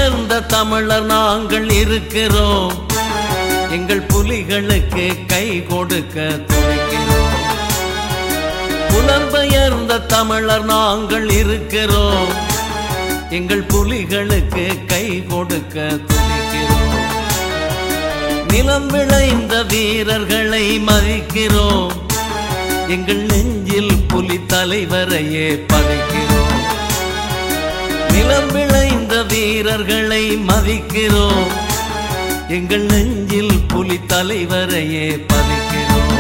புலம்பெயர்ந்த தமிழர் நாங்கள் இருக்கிறோம் எங்கள் புலிகளுக்கு கை கொடுக்க துடிக்கிறோம் புலம்பெயர்ந்த தமிழர் நாங்கள் இருக்கிறோம் எங்கள் புலிகளுக்கு கை கொடுக்க துடிக்கிறோம் நிலம் விளைந்த வீரர்களை மதிக்கிறோம் எங்கள் நெஞ்சில் புலி தலைவரையே பதிக்கிறோம் நிலம் விளைந்த வீரர்களை மதிக்கிறோம் எங்கள் நெஞ்சில் புலி தலைவரையே பதிக்கிறோம்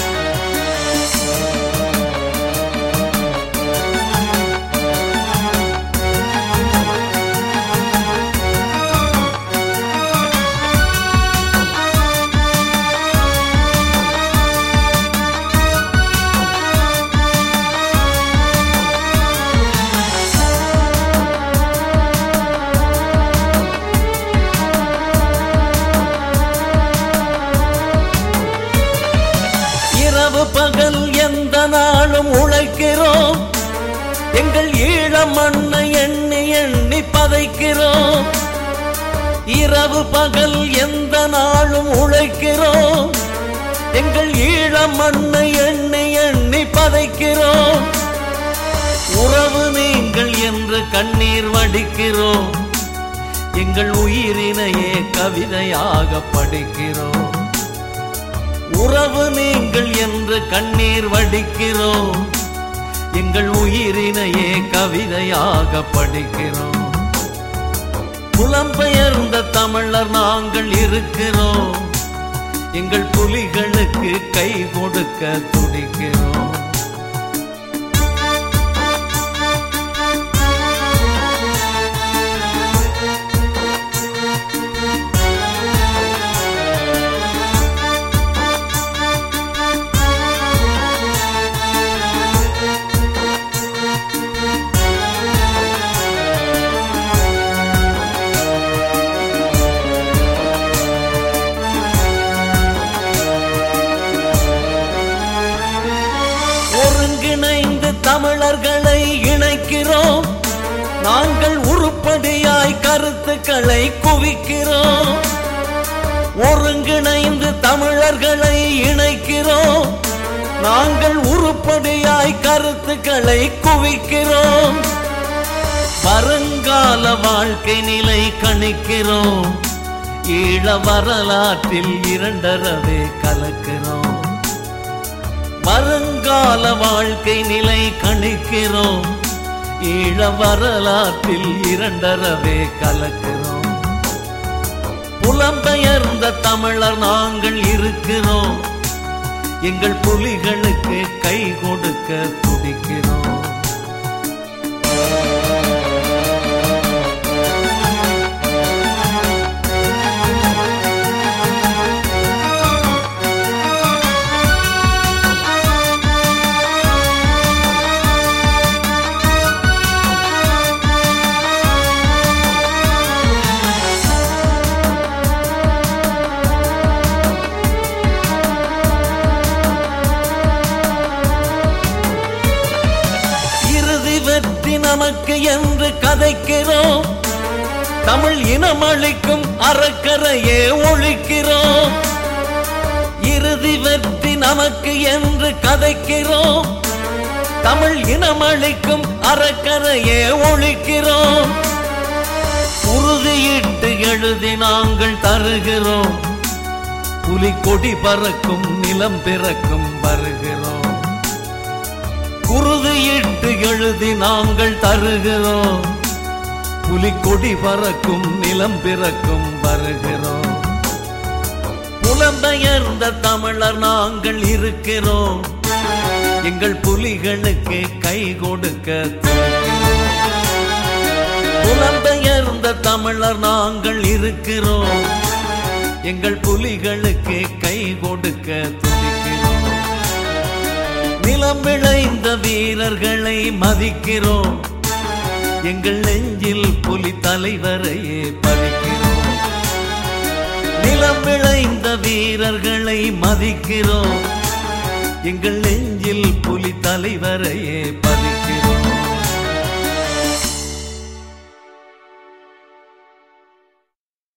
இரவு பகல் எந்த நாளும் உழைக்கிறோம் எங்கள் ஈழ மண்ணை எண்ணி எண்ணி பதைக்கிறோம் இரவு பகல் எந்த நாளும் உழைக்கிறோம் எங்கள் ஈழ மண்ணை எண்ணி எண்ணி பதைக்கிறோம் உறவு நீங்கள் என்று கண்ணீர் வடிக்கிறோம் எங்கள் உயிரினையே கவிதையாக படிக்கிறோம் உறவு நீங்கள் என்று கண்ணீர் வடிக்கிறோம் எங்கள் உயிரினையே கவிதையாக படிக்கிறோம் புலம்பெயர்ந்த தமிழர் நாங்கள் இருக்கிறோம் எங்கள் புலிகளுக்கு கை கொடுக்க துடிக்கிறோம் ஒருங்கிணைந்து தமிழர்களை இணைக்கிறோம் நாங்கள் உருப்படியாய் கருத்துக்களை குவிக்கிறோம் ஒருங்கிணைந்து தமிழர்களை இணைக்கிறோம் நாங்கள் உருப்படியாய் கருத்துக்களை குவிக்கிறோம் வருங்கால வாழ்க்கை நிலை கணிக்கிறோம் ஈழ வரலாற்றில் இரண்டரவே கலக்கிறோம் வருங்கால வாழ்க்கை நிலை கணிக்கிறோம் ஈழ வரலாற்றில் இரண்டரவே கலக்கிறோம் புலம்பெயர்ந்த தமிழர் நாங்கள் இருக்கிறோம் எங்கள் புலிகளுக்கு கை கொடுக்க துடிக்கிறோம் இறுதி வெற்றி நமக்கு என்று கதைக்கிறோம் தமிழ் இனம் அளிக்கும் அறக்கரையே ஒழிக்கிறோம் இறுதி வெற்றி நமக்கு என்று கதைக்கிறோம் தமிழ் இனம் அளிக்கும் அறக்கரையே ஒழிக்கிறோம் உறுதியிட்டு எழுதி நாங்கள் தருகிறோம் புலிக்கொடி பறக்கும் நிலம் பிறக்கும் வருகிறோம் உறுதியிட்டு எழுதி நாங்கள் தருகிறோம் புலிக்கொடி பறக்கும் நிலம் பிறக்கும் வருகிறோம் புலம்பெயர்ந்த தமிழர் நாங்கள் இருக்கிறோம் எங்கள் புலிகளுக்கு கை கொடுக்க துடிக்கிறோம். புலம்பெயர்ந்த தமிழர் நாங்கள் இருக்கிறோம் எங்கள் புலிகளுக்கு கை கொடுக்க துடிக்கிறோம் நிலம் விளைந்த வீரர்களை மதிக்கிறோம் எங்கள் நெஞ்சில் புலி தலைவரையே பதிக்கிறோம் நிலம் விளைந்த வீரர்களை மதிக்கிறோம் எங்கள் நெஞ்சில் புலி தலைவரையே